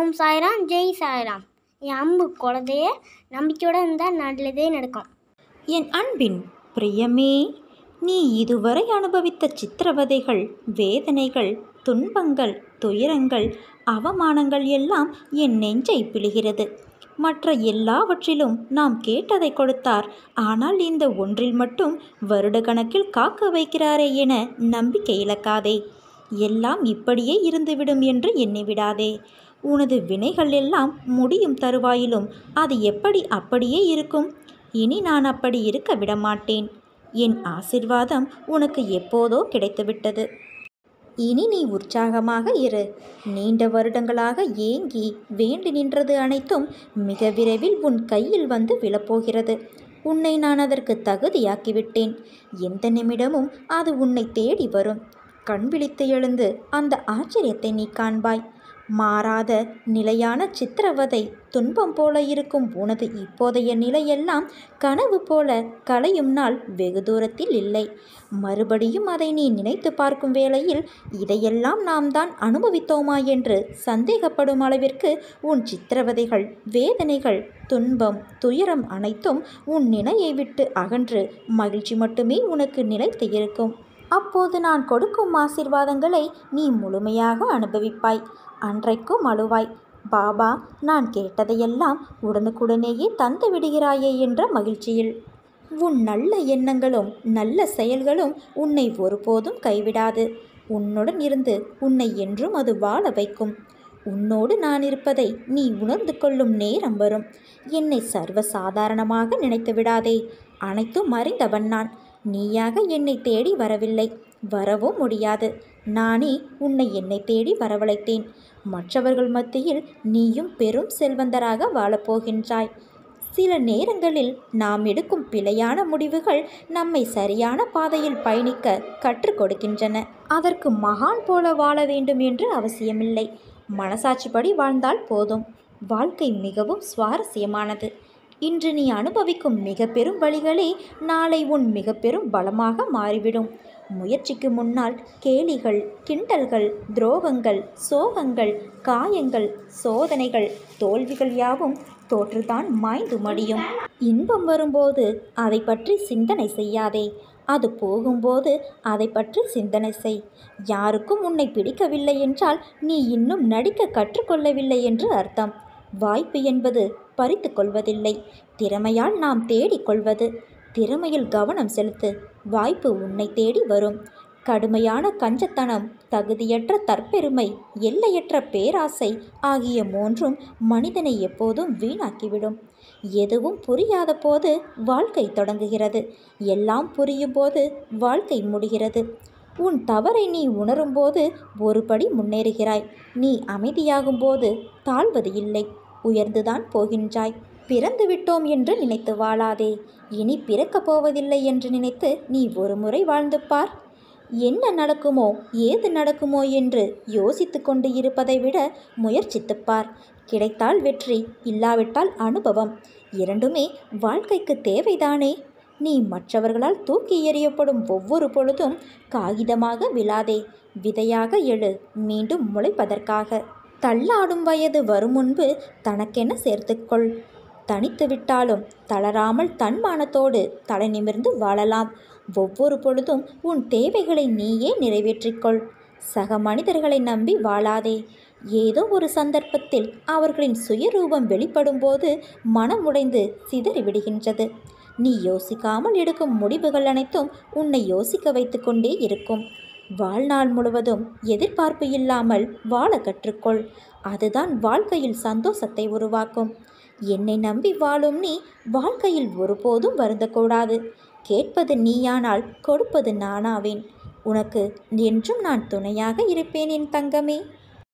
ஓம் சாய்ராம் ஜெய் சாய்ராம் என் அம்பு குழந்தைய நம்பிக்கையோடு இருந்தால் நல்லதே நடக்கும் என் அன்பின் பிரியமே நீ இதுவரை அனுபவித்த சித்திரவதைகள் வேதனைகள் துன்பங்கள் துயரங்கள் அவமானங்கள் எல்லாம் என் நெஞ்சை பிழிகிறது மற்ற எல்லாவற்றிலும் நாம் கேட்டதை கொடுத்தார் ஆனால் இந்த ஒன்றில் மட்டும் வருடக்கணக்கில் காக்க வைக்கிறாரே என நம்பிக்கை இழக்காதே எல்லாம் இப்படியே இருந்துவிடும் என்று எண்ணிவிடாதே உனது வினைகள் எல்லாம் முடியும் தருவாயிலும் அது எப்படி அப்படியே இருக்கும் இனி நான் அப்படி இருக்க விடமாட்டேன் என் ஆசிர்வாதம் உனக்கு எப்போதோ கிடைத்துவிட்டது இனி நீ உற்சாகமாக இரு நீண்ட வருடங்களாக ஏங்கி வேண்டி நின்றது அனைத்தும் மிக விரைவில் உன் கையில் வந்து விழப்போகிறது உன்னை நான் அதற்கு தகுதியாக்கிவிட்டேன் எந்த நிமிடமும் அது உன்னை தேடி வரும் கண் விழித்து எழுந்து அந்த ஆச்சரியத்தை நீ காண்பாய் மாறாத நிலையான சித்திரவதை துன்பம் போல இருக்கும் உனது இப்போதைய நிலையெல்லாம் கனவு போல கலையும் நாள் வெகு தூரத்தில் இல்லை மறுபடியும் அதை நீ நினைத்து பார்க்கும் வேளையில் இதையெல்லாம் நாம் தான் அனுபவித்தோமா என்று சந்தேகப்படும் அளவிற்கு உன் சித்திரவதைகள் வேதனைகள் துன்பம் துயரம் அனைத்தும் உன் நினையை விட்டு அகன்று மகிழ்ச்சி மட்டுமே உனக்கு நிலைத்து இருக்கும் அப்போது நான் கொடுக்கும் ஆசீர்வாதங்களை நீ முழுமையாக அனுபவிப்பாய் அன்றைக்கும் அழுவாய் பாபா நான் கேட்டதையெல்லாம் உடனுக்குடனேயே தந்து விடுகிறாயே என்ற மகிழ்ச்சியில் உன் நல்ல எண்ணங்களும் நல்ல செயல்களும் உன்னை ஒருபோதும் கைவிடாது உன்னுடன் இருந்து உன்னை என்றும் அது வாழ வைக்கும் உன்னோடு நான் இருப்பதை நீ உணர்ந்து கொள்ளும் நேரம் வரும் என்னை சர்வ சாதாரணமாக நினைத்து விடாதே அனைத்தும் அறிந்தவன் நான் நீயாக என்னை தேடி வரவில்லை வரவும் முடியாது நானே உன்னை என்னை தேடி வரவழைத்தேன் மற்றவர்கள் மத்தியில் நீயும் பெரும் செல்வந்தராக வாழப்போகின்றாய் சில நேரங்களில் நாம் எடுக்கும் பிழையான முடிவுகள் நம்மை சரியான பாதையில் பயணிக்க கற்றுக் கொடுக்கின்றன அதற்கு மகான் போல வாழ வேண்டும் என்று அவசியமில்லை மனசாட்சிப்படி வாழ்ந்தால் போதும் வாழ்க்கை மிகவும் சுவாரஸ்யமானது இன்று நீ அனுபவிக்கும் மிக பெரும் வழிகளே நாளை உன் மிக பெரும் பலமாக மாறிவிடும் முயற்சிக்கு முன்னால் கேலிகள் கிண்டல்கள் துரோகங்கள் சோகங்கள் காயங்கள் சோதனைகள் தோல்விகள் யாவும் தோற்றுதான் மாய்ந்து மடியும் இன்பம் வரும்போது அதை பற்றி சிந்தனை செய்யாதே அது போகும்போது அதை பற்றி சிந்தனை செய் யாருக்கும் உன்னை பிடிக்கவில்லை என்றால் நீ இன்னும் நடிக்க கற்றுக்கொள்ளவில்லை என்று அர்த்தம் வாய்ப்பு என்பது பறித்து கொள்வதில்லை திறமையால் நாம் தேடிக்கொள்வது திறமையில் கவனம் செலுத்து வாய்ப்பு உன்னை தேடி வரும் கடுமையான கஞ்சத்தனம் தகுதியற்ற தற்பெருமை எல்லையற்ற பேராசை ஆகிய மூன்றும் மனிதனை எப்போதும் வீணாக்கிவிடும் எதுவும் புரியாத போது வாழ்க்கை தொடங்குகிறது எல்லாம் புரியும் போது வாழ்க்கை முடிகிறது உன் தவறை நீ உணரும்போது ஒரு படி முன்னேறுகிறாய் நீ அமைதியாகும்போது தாழ்வது இல்லை உயர்ந்துதான் போகின்றாய் பிறந்து விட்டோம் என்று நினைத்து வாழாதே இனி பிறக்கப் போவதில்லை என்று நினைத்து நீ ஒரு முறை வாழ்ந்து பார் என்ன நடக்குமோ ஏது நடக்குமோ என்று யோசித்து கொண்டு இருப்பதை விட முயற்சித்துப் பார் கிடைத்தால் வெற்றி இல்லாவிட்டால் அனுபவம் இரண்டுமே வாழ்க்கைக்கு தேவைதானே நீ மற்றவர்களால் தூக்கி எறியப்படும் ஒவ்வொரு பொழுதும் காகிதமாக விழாதே விதையாக எழு மீண்டும் முளைப்பதற்காக தள்ளாடும் வயது வரும் முன்பு தனக்கென சேர்த்துக்கொள் தனித்து விட்டாலும் தளராமல் தன்மானத்தோடு தலை நிமிர்ந்து வாழலாம் ஒவ்வொரு பொழுதும் உன் தேவைகளை நீயே நிறைவேற்றிக்கொள் சக மனிதர்களை நம்பி வாழாதே ஏதோ ஒரு சந்தர்ப்பத்தில் அவர்களின் சுயரூபம் வெளிப்படும்போது மனம் உடைந்து சிதறிவிடுகின்றது நீ யோசிக்காமல் எடுக்கும் முடிவுகள் அனைத்தும் உன்னை யோசிக்க வைத்து கொண்டே இருக்கும் வாழ்நாள் முழுவதும் எதிர்பார்ப்பு இல்லாமல் வாழ கற்றுக்கொள் அதுதான் வாழ்க்கையில் சந்தோஷத்தை உருவாக்கும் என்னை நம்பி வாழும் நீ வாழ்க்கையில் ஒருபோதும் வருந்தக்கூடாது கேட்பது நீயானால் கொடுப்பது நானாவேன் உனக்கு என்றும் நான் துணையாக இருப்பேன் என் தங்கமே